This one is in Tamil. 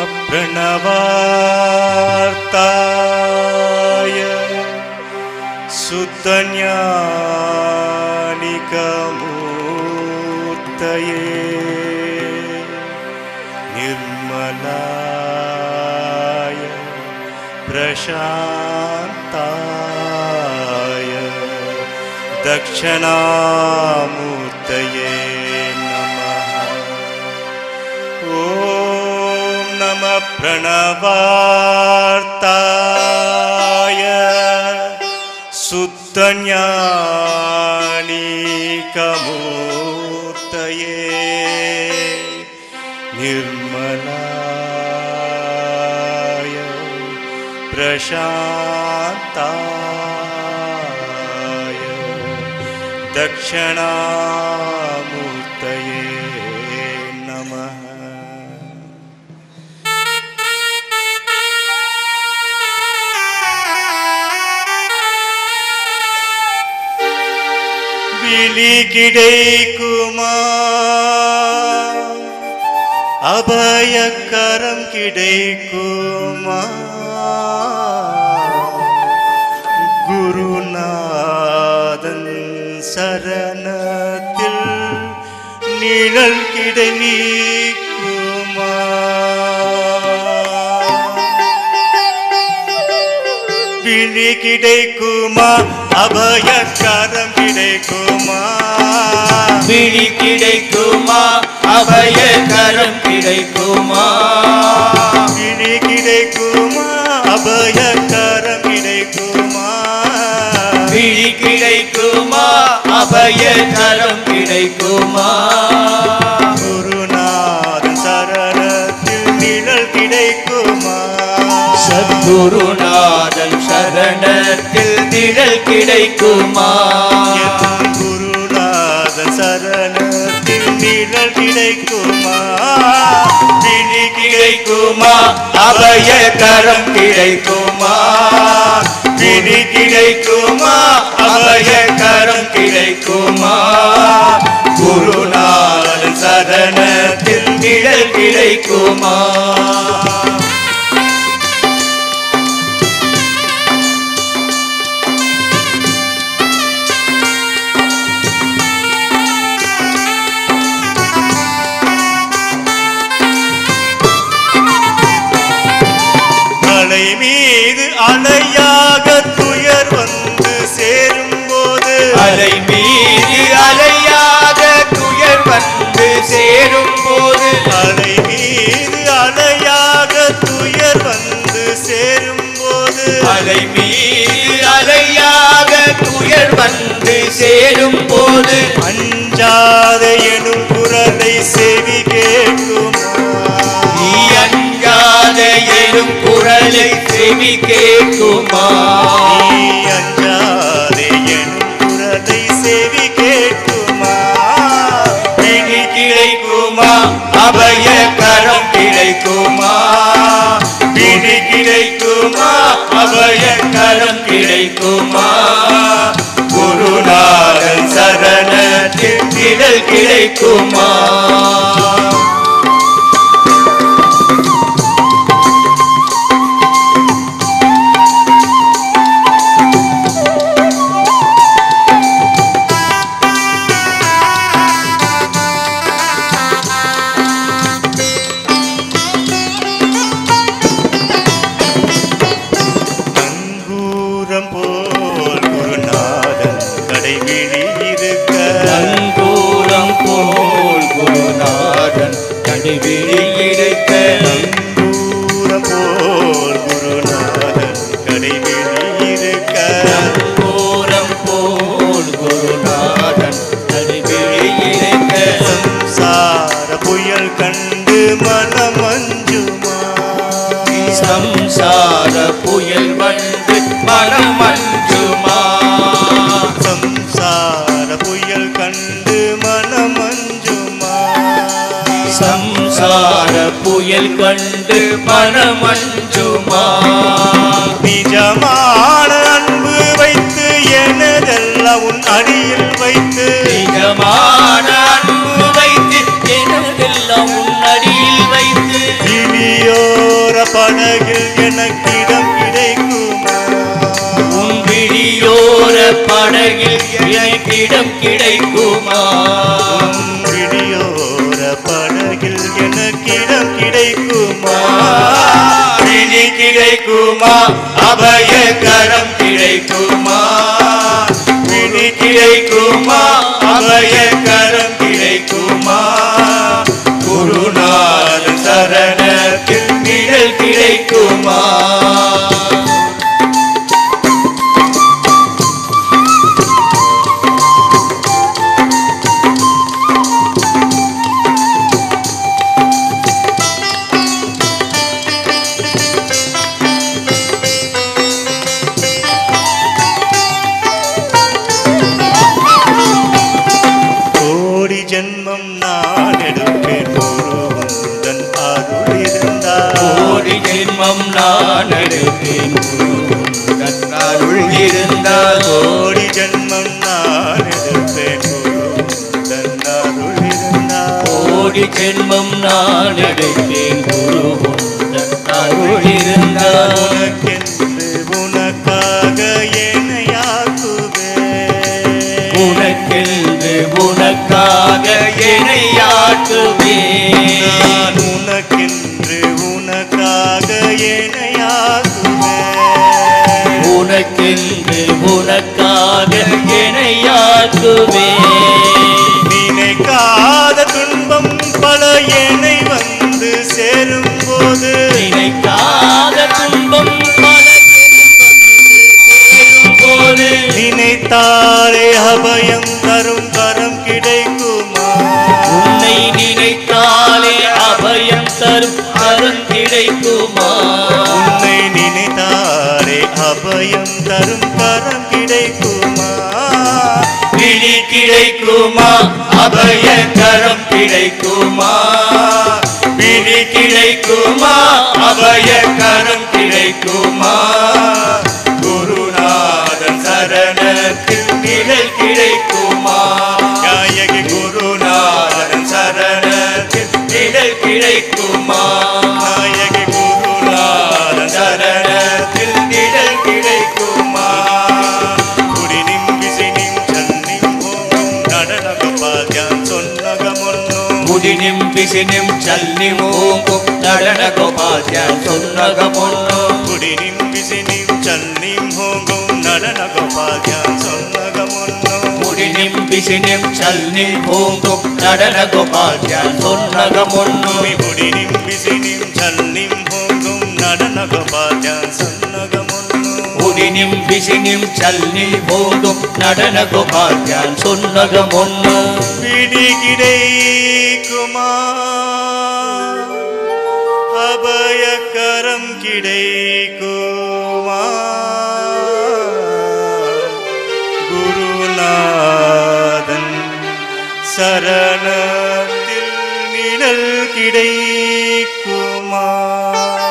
प्रणवार्ताय सुतन्यानिकमूर्तये निर्मलाय प्रशान्ताय दक्षिणामूर्तये नमः ॐ नमः प्रणवार्ताय सुतन्यानिकमूर्तये निर्मलाय प्रशान्ताय दक्षिणामूर्तये नमः விழி கிடைக்குமா அபயக்கரம் கிடைக்குமா குருநாதன் சரணத்தில் நிழல் கிடைக்குமா விழி கிடைக்குமா அபயக்கரம் கிடைக்குமா விழி கிடைக்குமா அபய கரம் கிடைக்குமா விழி கிடைக்குமா அபயக்கரம் கிடைக்குமா விழி கிடைக்குமா அபய கரம் கிடைக்குமா குருநாதன் சரணத்தில் நிழல் கிடைக்குமா சத்குருநாதன் சரணத்தில் நிழல் கிடைக்குமா என் குருநாதன் சரணத்தில் நிழல் கிடைக்குமா விழி கிடைக்குமா அபய கரம் கிடைக்குமா விழி கிடைக்குமா அபய கரம் கிடைக்குமா குருநாதன் சரணத்தில் நிழல் கிடைக்குமா அலை மீது அலையாக துயர் வந்து சேரும் போது அலை மீது அலையாக துயர் வந்து சேரும் போது அலை மீது அலையாக துயர் வந்து சேரும் போது அலை மீது அலையாக துயர் வந்து சேரும் போது அஞ்சாத எனும் குரலை செவி கேட்குமா நீ அஞ்சாத எனும் குரலை செவி கேட்குமா நீ அஞ்சாதே எனும் குரலை செவி கேட்குமா விழி கிடைக்குமா அபய கரம் கிடைக்குமா விழி கிடைக்குமா அபய கரம் கிடைக்குமா குருநாதன் சரணத்தில் நிழல் கிடைக்குமா நங்கூரம் போல் குருநாதன் கடைவிழி இருக்க நங்கூரம் போல் குருநாதன் கடைவிழி இருக்க நங்கூரம் போல் குருநாதன் கடைவிழி இருக்க நங்கூரம் போல் குருநாதன் கடைவிழி இருக்க சம்சார புயல் கண்டு மனமஞ்சுமா சம்சார புயல் வந்து மனம் மஞ்சுமா சம்சார புயல் கண்டு மனமஞ்சுமா சம்சார புயல் கண்டு மனம் மஞ்சுமா நிஜமான அன்பு வைத்து எனதெல்லாம் உன் அடியில் வைத்து நிஜமான அன்பு வைத்து எனதெல்லாம் உன்னடியில் வைத்து இனியோ படகில் எனக்கிடம் கிடைக்குமா உன் விழியோர படகில் எனக்கிடம் கிடைக்குமா விடியோர படகில் எனக்கிடம் கிடைக்குமா விழி கிடைக்குமா அபய கரம் கிடைக்குமா விழி கிடைக்குமா அபய கரம் கிடைக்குமா குருநாத சரணத்தில் நிழல் கிடைக்குமா கோடி ஜென்மம் நான் எடுப்பேன் ஒரு உந்தன் அருள் இருந்தால் கோடி ஜென்மம் நான் எடுப்பேன் கண்ணாருள் இருந்தால் கோடி ஜென்மம் நான் எடுப்பேன் ஒரு உந்தன் அருள் இருந்தால் கோடி ஜென்மம் நான் எடுப்பேன் குரு அருள் இருந்தால் உனக்கென்று உனக்காக என்னையாக்குவேன் உனக்கென்று உனக்காக என்னையாக்குவேன் நான் உனக்கென்று உனக்காக என்னையாக்குவேன் உனக்கென்று உனக்காக என்னையாக்குவேன் நினைக்காத துன்பம் பல என்னை வந்து சேரும் போது நினைக்காத துன்பம் பல சேரும் போது நினைத்தாலே அபயம் தரும் கரம் கிடைக்குமா உன்னை நினைத்தாலே அபயம் தரும் கரம் கிடைக்குமா உன்னை நினைத்தாலே அபயம் தரும் கரம் கிடைக்குமா விழி கிடைக்குமா அபய கரம் கிடைக்குமா விழி கிடைக்குமா அபய கரம் கிடைக்குமா குருநாதன் சரணத்தில் நிழல் கிடைக்குமா நாயகி குருநாதன் சரணத்தில் நிழல் கிடைக்குமா நாயகி குருநாதன் சரணத்தில் நிழல் கிடைக்குமா குடி நிம்பிசி நிம் சன்னிம் ஓம் நடனகபாத்யான் சொன்னகமொன்னோ ಮುದಿನಿಂ ಬಿಸಿನಿಂ ಚಲ್ನಿ ಮೂಗು நடன கோபாத்யான் சொன்னகமொன்னோ குடி நிம்பிசி நிம் சன்னிம் ஓங்கும் நடனகபாத்யான் சொன்னகமொன்னோ ಮುಡಿನಿಂ ಬಿಸಿನಿಂ ಚಲ್ನಿ ಮೂಗು நடன கோபாத்யான் சொன்னகமொன்னோ குடி நிம்பிசி நிம் சன்னிம் ஓங்கும் நடனகபாத்யான் சொன்னகமொன்னோ முடினிம் பிசினிம் சல்னி மூகும் நடன கோபாத்யான் சொன்னகமொன்னோ பிடி கிடைக்குமா அபயக்கரம் கிடைக்குமா குருநாதன் சரணத்தில் நிழல் கிடைக்குமா